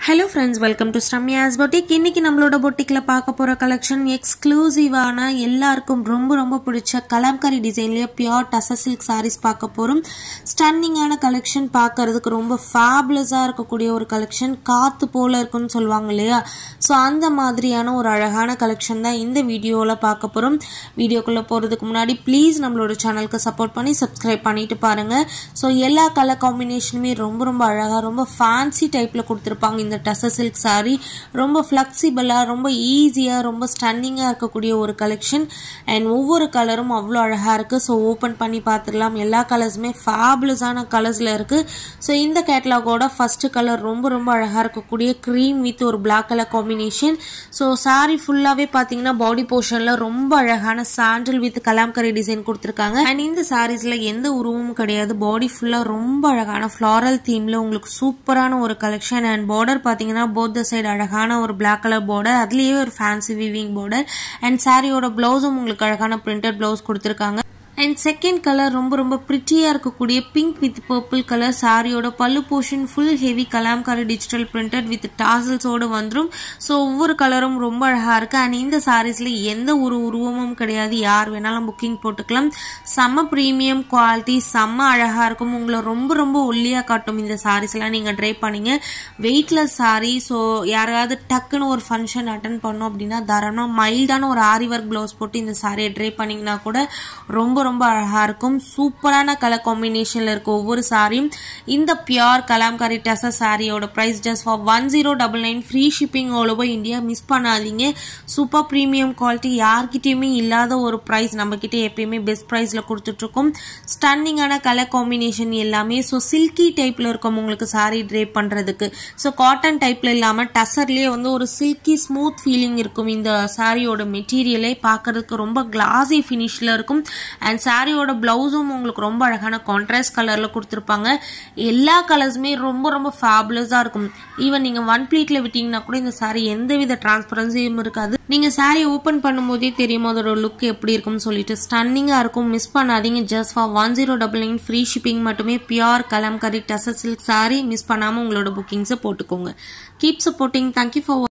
hello friends welcome to Sramya's boutique இன்னைக்கு நம்மளோட பொட்டிக்கில் பார்க்க போகிற கலெக்ஷன் எக்ஸ்க்ளூசிவான எல்லாருக்கும் ரொம்ப ரொம்ப பிடிச்ச கலாம்காரி டிசைன்லேயே பியோர் டச சில்க் சாரீஸ் பார்க்க போகிறோம் ஸ்டன்னிங்கான கலெக்ஷன் பார்க்கறதுக்கு ரொம்ப ஃபேப்லஸாக இருக்கக்கூடிய ஒரு கலெக்ஷன் காற்று போல இருக்குன்னு சொல்லுவாங்க இல்லையா ஸோ அந்த மாதிரியான ஒரு அழகான கலெக்ஷன் தான் இந்த வீடியோவில் பார்க்க போகிறோம் வீடியோக்குள்ளே போகிறதுக்கு முன்னாடி ப்ளீஸ் நம்மளோட சேனலுக்கு சப்போர்ட் பண்ணி சப்ஸ்கிரைப் பண்ணிட்டு பாருங்கள் ஸோ எல்லா கலர் காம்பினேஷனுமே ரொம்ப ரொம்ப அழகாக ரொம்ப ஃபேன்சி டைப்பில் கொடுத்துருப்பாங்க இந்த டச சில்க் சாரீ ரொம்ப ஃப்ளெக்சிபிளாக ரொம்ப ஈஸியாக ரொம்ப ஸ்டன்னிங்காக இருக்கக்கூடிய ஒரு கலெக்ஷன் அண்ட் ஒவ்வொரு கலரும் அவ்வளோ அழகாக இருக்குது ஸோ ஓப்பன் பண்ணி பார்த்துடலாம் எல்லா கலர்ஸுமே ஃபேபுலஸான கலர்ஸில் இருக்குது ஸோ இந்த கேட்லாகோட ஃபஸ்ட்டு கலர் ரொம்ப ரொம்ப அழகாக இருக்கக்கூடிய க்ரீம் வித் ஒரு black colour combination so saree ஃபுல்லாகவே பார்த்தீங்கன்னா பாடி போர்ஷனில் ரொம்ப அழகான சாண்டில் வித் கலாம்கரி டிசைன் கொடுத்துருக்காங்க அண்ட் இந்த சாரீஸில் எந்த உருவமும் கிடையாது பாடி ஃபுல்லாக ரொம்ப அழகான ஃப்ளாரல் தீமில் உங்களுக்கு சூப்பரான ஒரு கலெக்ஷன் அண்ட் பார்டர் பார்த்தீங்கன்னா போத் சைடு அழகான ஒரு பிளாக் கலர் பார்டர் அதுலேயே ஒரு ஃபேன்சி வீவிங் பார்டர் அண்ட் சாரியோட ப்ளவுஸும் உங்களுக்கு அழகான பிரிண்டட் ப்ளவுஸ் கொடுத்துருக்காங்க அண்ட் செகண்ட் கலர் ரொம்ப ரொம்ப ப்ரிட்டியாக இருக்கக்கூடிய பிங்க் வித் பர்பிள் கலர் சாரியோட பல்லு portion full heavy Kalamkari digital printed with டாசல்ஸோடு வந்துடும் ஸோ ஒவ்வொரு கலரும் ரொம்ப அழகாக இருக்குது அண்ட் இந்த சாரீஸில் எந்த ஒரு உருவமும் கிடையாது யார் வேணாலும் புக்கிங் போட்டுக்கலாம் செம்ம ப்ரீமியம் குவாலிட்டி செம்ம அழகாக இருக்கும் உங்களை ரொம்ப ரொம்ப ஒல்லியாக காட்டும் இந்த சாரீஸ்லாம் நீங்கள் ட்ரை பண்ணீங்க வெயிட்லெஸ் சாரீ ஸோ யாராவது டக்குன்னு ஒரு ஃபங்க்ஷன் அட்டன் பண்ணோம் அப்படின்னா தாராளமாக மைல்டான ஒரு ஆரி ஒர்க் ப்ளவுஸ் போட்டு இந்த சாரியை ட்ரை பண்ணிங்கன்னா கூட ரொம்ப ரொம்ப அழகாக இருக்கும் சூப்பரான கலர் காம்பினேஷனில் இருக்க ஒவ்வொரு சாரியும் இந்த பியோர் கலாம்காரி டச சாரியோட price just for one zero double nine free shipping all over India miss பண்ணாதீங்க சூப்பர் ப்ரீமியம் குவாலிட்டி யார்கிட்டயுமே இல்லாத ஒரு ப்ரைஸ் நம்மக்கிட்ட எப்பயுமே பெஸ்ட் ப்ரைஸில் கொடுத்துட்ருக்கோம் ஸ்டன்னிங்கான கலர் காம்பினேஷன் எல்லாமே ஸோ சில்கி டைப்பில் இருக்கும் உங்களுக்கு சாரி ட்ரேப் பண்ணுறதுக்கு ஸோ காட்டன் டைப்பில் இல்லாமல் டசர்லேயே வந்து ஒரு சில்கி ஸ்மூத் ஃபீலிங் இருக்கும் இந்த சாரியோட மெட்டீரியலே பார்க்கறதுக்கு ரொம்ப கிளாசி ஃபினிஷில் இருக்கும் அண்ட் சாரியோட ப்ளவுஸும் உங்களுக்கு ரொம்ப அழகான கான்ட்ராஸ்ட் கலரில் கொடுத்துருப்பாங்க எல்லா கலர்ஸுமே ரொம்ப ரொம்ப ஃபேபுலஸாக இருக்கும் ஈவன் நீங்கள் ஒன் ப்ளீட்டில் விட்டிங்கன்னா கூட இந்த சாரி எந்தவித டிரான்ஸ்பரன்சியும் இருக்காது நீங்கள் சாரி ஓப்பன் பண்ணும்போதே தெரியும் அதோட லுக் எப்படி இருக்கும்னு சொல்லிட்டு ஸ்டன்னிங்காக இருக்கும் மிஸ் பண்ணாதீங்க just for one zero double nine free shipping மட்டுமே பியோர் கலம்கரி டச சில்க் சாரி மிஸ் பண்ணாமல் உங்களோட புக்கிங்ஸை போட்டுக்கோங்க கீப் சப்போர்ட்டிங் தேங்க்யூ ஃபார்